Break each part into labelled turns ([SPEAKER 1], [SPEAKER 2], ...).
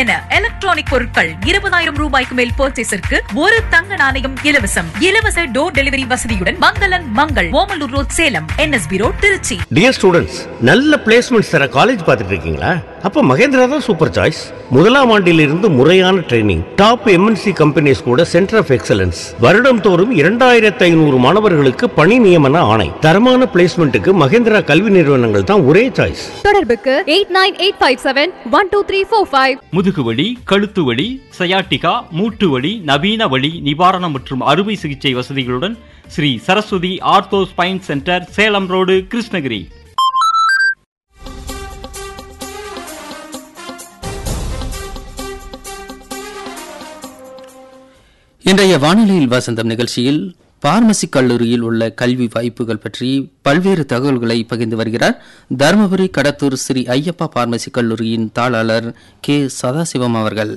[SPEAKER 1] என எலக்ட்ரானிக் பொருட்கள் இருபதாயிரம் ரூபாய்க்கு மேல் பர்ச்சேஸிற்கு ஒரு தங்க நாணயம் இலவசம் இலவச டோர் டெலிவரி வசதியுடன் Mangalan Mangal Omalur road Salem NSB road Tiruchi
[SPEAKER 2] dear students நல்ல பிளேஸ்மெண்ட்ஸ் தர காலேஜ் பார்த்துட்டு இருக்கீங்களா அப்ப மகேந்திரா தான் சூப்பர் சாய்ஸ் முதலாம் ஆண்டிலிருந்து முறையான ட்ரைனிங் டாப் எம்என்சி கம்பெனிஸ் கூட சென்டர் ஆஃப் எக்ஸலன்ஸ் வருடம் தோறும் இரண்டாயிரத்து ஐநூறு மாணவர்களுக்கு பணி நியமன ஆணை தரமான பிளேஸ்மெண்ட்டுக்கு மகேந்திரா கல்வி நிறுவனங்கள் தான் ஒரே சாய்ஸ்
[SPEAKER 3] தொடர்புக்கு eight nine eight five seven one two three four five
[SPEAKER 4] முதுகுவலி கழுத்து வலி சயாட்டிகா மூட்டு வலி நவீன வலி நிவாரணம் மற்றும் அறுவை சிகிச்சை வசதிகளுடன் Sri Saraswati ortho spine centre Salem road Krishnagiri
[SPEAKER 5] இன்றைய வானிலையில் வசந்தம் நிகழ்ச்சியில் பார்மசி கல்லூரியில் உள்ள கல்வி வாய்ப்புகள் பற்றி பல்வேறு தகவல்களை பகிர்ந்து வருகிறார் தருமபுரி கடத்தூர் ஸ்ரீ ஐயப்பா பார்மசி கல்லூரியின் தாளாளர் கே சதாசிவம் அவர்கள்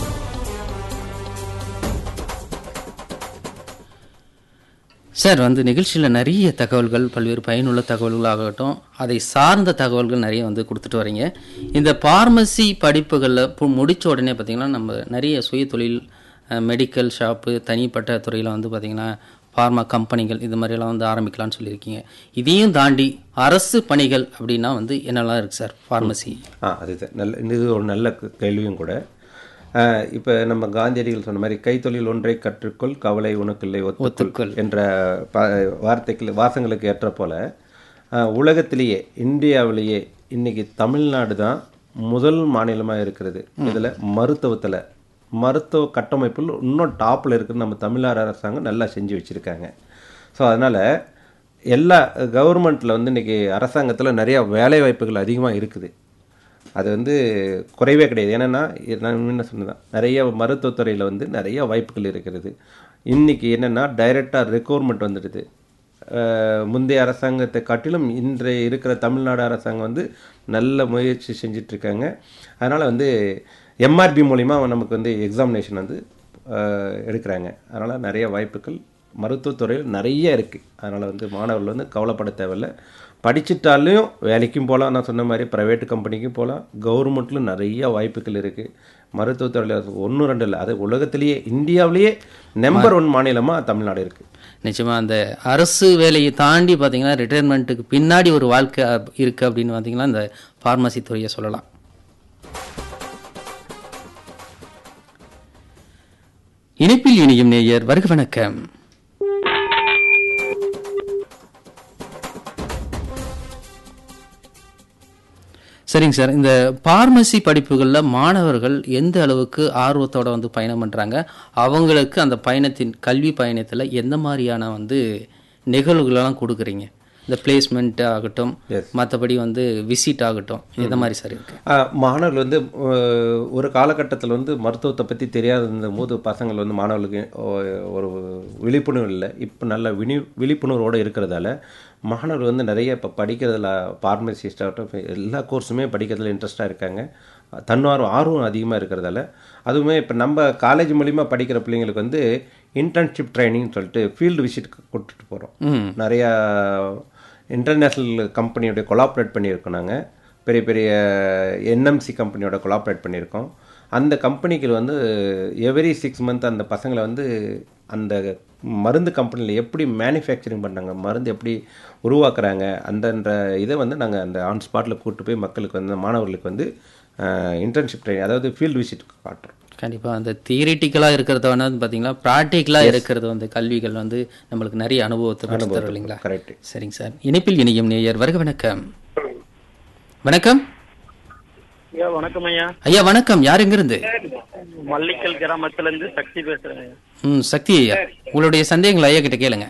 [SPEAKER 5] சார் வந்து நிகழ்ச்சியில் நிறைய தகவல்கள் பல்வேறு பயனுள்ள தகவல்களாகட்டும் அதை சார்ந்த தகவல்கள் நிறைய வந்து கொடுத்துட்டு வரீங்க இந்த பார்மசி படிப்புகளில் இப்போ முடித்த உடனே பார்த்திங்கன்னா நம்ம நிறைய சுய தொழில் மெடிக்கல் ஷாப்பு தனிப்பட்ட துறையில் வந்து பார்த்திங்கன்னா ஃபார்மா கம்பெனிகள் இது மாதிரியெல்லாம் வந்து ஆரம்பிக்கலாம்னு சொல்லியிருக்கீங்க இதையும் தாண்டி அரசு பணிகள் அப்படின்னா வந்து என்னெல்லாம் இருக்குது சார் ஃபார்மசி
[SPEAKER 6] ஆ அதுதான் நல்ல இது ஒரு நல்ல க- கேள்வியும் கூட இப்போ நம்ம காந்தியடிகள் சொன்ன மாதிரி கைத்தொழில் ஒன்றை கற்றுக்கொள் கவலை உனக்கில்லை ஒத்துக்கொள்
[SPEAKER 5] ஒத்துக்கொள்.
[SPEAKER 6] என்ற ப வார்த்தைக்கு வாசங்களுக்கு ஏற்ற போல ஆ, உலகத்திலேயே இந்தியாவிலேயே இன்னைக்கு தமிழ்நாடு தான் முதல் மாநிலமாக இருக்கிறது இதில் மருத்துவத்தில் மருத்துவ கட்டமைப்பில் இன்னும் டாப்பில் இருக்குது நம்ம தமிழ்நாடு அரசாங்கம் நல்லா செஞ்சு வச்சுருக்காங்க ஸோ அதனால் எல்லா கவர்மெண்ட்டில் வந்து இன்றைக்கி அரசாங்கத்தில் நிறையா வேலை வாய்ப்புகள் அதிகமாக இருக்குது அது வந்து குறைவே கிடையாது ஏன்னா நான் முன்ன சொன்னதான் நிறைய மருத்துவத்துறையில் வந்து நிறைய வாய்ப்புகள் இருக்கிறது இன்றைக்கி என்னென்னா டைரெக்டாக ரெக்ரூட்மெண்ட் வந்துடுது அஹ் முந்தைய அரசாங்கத்தை காட்டிலும் இன்றைய இருக்கிற தமிழ்நாடு அரசாங்கம் வந்து நல்ல முயற்சி செஞ்சிட்ருக்காங்க அதனால் வந்து எம்ஆர்பி மூலிமா நமக்கு வந்து எக்ஸாமினேஷன் வந்து அஹ் எடுக்கிறாங்க அதனால் நிறைய வாய்ப்புகள் மருத்துவத்துறையில் நிறைய இருக்குது அதனால் வந்து மாணவர்கள் வந்து கவலைப்பட தேவையில்லை படிச்சிட்டாலையும் வேலைக்கும் போகலாம் நான் சொன்ன மாதிரி ப்ரைவேட் கம்பெனிக்கும் போகலாம் கவர்மெண்ட்லையும் நிறைய வாய்ப்புகள் இருக்குது மருத்துவத்துறையில் ஒன்று ரெண்டு இல்லை அது உலகத்திலேயே இந்தியாவிலேயே நம்பர் ஒன் மாநிலமாக தமிழ்நாடு இருக்குது
[SPEAKER 5] நிச்சயமாக அந்த அரசு வேலையை தாண்டி பார்த்தீங்கன்னா ரிட்டையர்மெண்ட்டுக்கு பின்னாடி ஒரு வாழ்க்கை இருக்குது அப்படின்னு பார்த்தீங்கன்னா இந்த ஃபார்மசி துறையை சொல்லலாம் இணைப்பில் இணையும் நேயர் வருக வணக்கம் சரிங்க சார் இந்த பார்மசி படிப்புகளில் மாணவர்கள் எந்த அளவுக்கு ஆர்வத்தோட வந்து பயணம் பண்ணுறாங்க அவங்களுக்கு அந்த பயணத்தின் கல்வி பயணத்தில் எந்த மாதிரியான வந்து நிகழ்வுகளெல்லாம் கொடுக்குறீங்க இந்த பிளேஸ்மெண்ட் ஆகட்டும் மற்றபடி வந்து விசிட் ஆகட்டும் எந்த மாதிரி சார் இருக்கு
[SPEAKER 6] ஆஹ் மாணவர்கள் வந்து அஹ், ஒரு காலகட்டத்தில் வந்து மருத்துவத்தை பற்றி தெரியாத போது பசங்கள் வந்து மாணவர்களுக்கு ஒ- ஒரு விழிப்புணர்வு இல்லை இப்போ நல்ல விழி விழிப்புணர்வோடு இருக்கிறதால மாணவர்கள் வந்து நிறைய இப்போ படிக்கிறதுல பார்மசிஸ்ட் ஆகட்டும் இப்ப எல்லா கோர்ஸுமே படிக்கிறதுல இன்ட்ரெஸ்டாக இருக்காங்க தன்னார்வம் ஆர்வம் அதிகமாக இருக்கிறதால அதுவுமே இப்போ நம்ம காலேஜ் மூலிமா படிக்கிற பிள்ளைங்களுக்கு வந்து இன்டர்ன்ஷிப் ட்ரைனிங் சொல்லிட்டு ஃபீல்டு விசிட் கூட்டிட்டு போகிறோம் நிறையா இன்டர்நேஷ்னல் கம்பெனியோட கொலாபரேட் பண்ணியிருக்கோம் நாங்கள் பெரிய பெரிய என்எம்சி கம்பெனியோட கொலாபரேட் பண்ணியிருக்கோம் அந்த கம்பெனிக்கு வந்து எவரி சிக்ஸ் மந்த் அந்த பசங்களை வந்து அந்த மருந்து கம்பெனியில் எப்படி மேனுஃபேக்சரிங் பண்ணாங்க மருந்து எப்படி உருவாக்குறாங்க அந்தன்ற இதை வந்து நாங்கள் அந்த ஆன் ஸ்பாட்டில் கூப்பிட்டு போய் மக்களுக்கு வந்து மாணவர்களுக்கு வந்து இன்டர்ன்ஷிப் ட்ரைனிங் அதாவது ஃபீல்டு விசிட் காட்டுறோம்
[SPEAKER 5] கண்டிப்பாக அந்த தியரிட்டிக்கலாக இருக்கிறத வந்து பார்த்தீங்கன்னா ப்ராக்டிக்கலாக இருக்கிறது வந்து கல்விகள் வந்து நம்மளுக்கு நிறைய அனுபவத்தை பெற்று தரும் இல்லைங்களா
[SPEAKER 6] கரெக்ட்
[SPEAKER 5] சரிங்க சார் இணைப்பில் இணையும் நேயர் வருக வணக்கம் வணக்கம்
[SPEAKER 7] ஐயா வணக்கம் ஐயா
[SPEAKER 5] ஐயா வணக்கம் யார் எங்கிருந்து
[SPEAKER 7] மல்லிக்கல் கிராமத்துல இருந்து சக்தி பேசுறேன் ஐயா.
[SPEAKER 5] ம் சக்தி ஐயா உங்களுடைய சந்தேகங்களை ஐயா கிட்ட கேளுங்க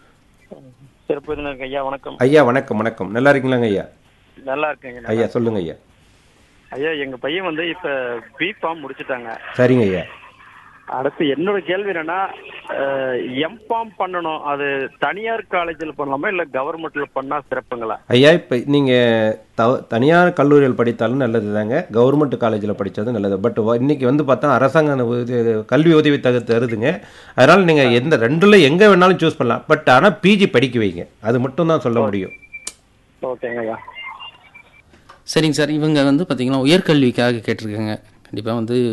[SPEAKER 7] சிறப்பு விருந்தினருக்கு ஐயா வணக்கம்
[SPEAKER 6] ஐயா வணக்கம் வணக்கம் நல்லா இருக்கீங்களாங்க ஐயா
[SPEAKER 7] நல்லா இருக்கேங்க
[SPEAKER 6] ஐயா சொல்லுங்க ஐயா
[SPEAKER 7] ஐயா எங்க பையன் வந்து இப்ப பிஃபார்ம் முடிச்சிட்டாங்க
[SPEAKER 6] சரிங்க ஐயா
[SPEAKER 7] அடுத்து என்னோட கேள்வி என்னன்னா எம்பாம் பண்ணணும் அது தனியார் காலேஜில் பண்ணலாமா இல்ல கவர்மெண்ட்ல பண்ணா சிறப்புங்களா
[SPEAKER 6] ஐயா இப்போ நீங்கள் தவ தனியார் கல்லூரியில் படித்தாலும் நல்லது தாங்க கவர்மெண்ட் காலேஜில் படித்ததும் நல்லது பட் இன்னைக்கு வந்து பார்த்தா அரசாங்கம் உதவி- கல்வி உதவி தகு தருதுங்க அதனால் நீங்கள் எந்த ரெண்டில் எங்கே வேணாலும் சூஸ் பண்ணலாம் பட் ஆனால் பிஜி படிக்க வைங்க அது மட்டும் தான் சொல்ல முடியும்
[SPEAKER 7] ஓகேங்க ஐயா
[SPEAKER 5] சரிங்க சார் இவங்க வந்து பார்த்தீங்கன்னா உயர்கல்விக்காக கேட்டிருக்காங்க கண்டிப்பாக வந்து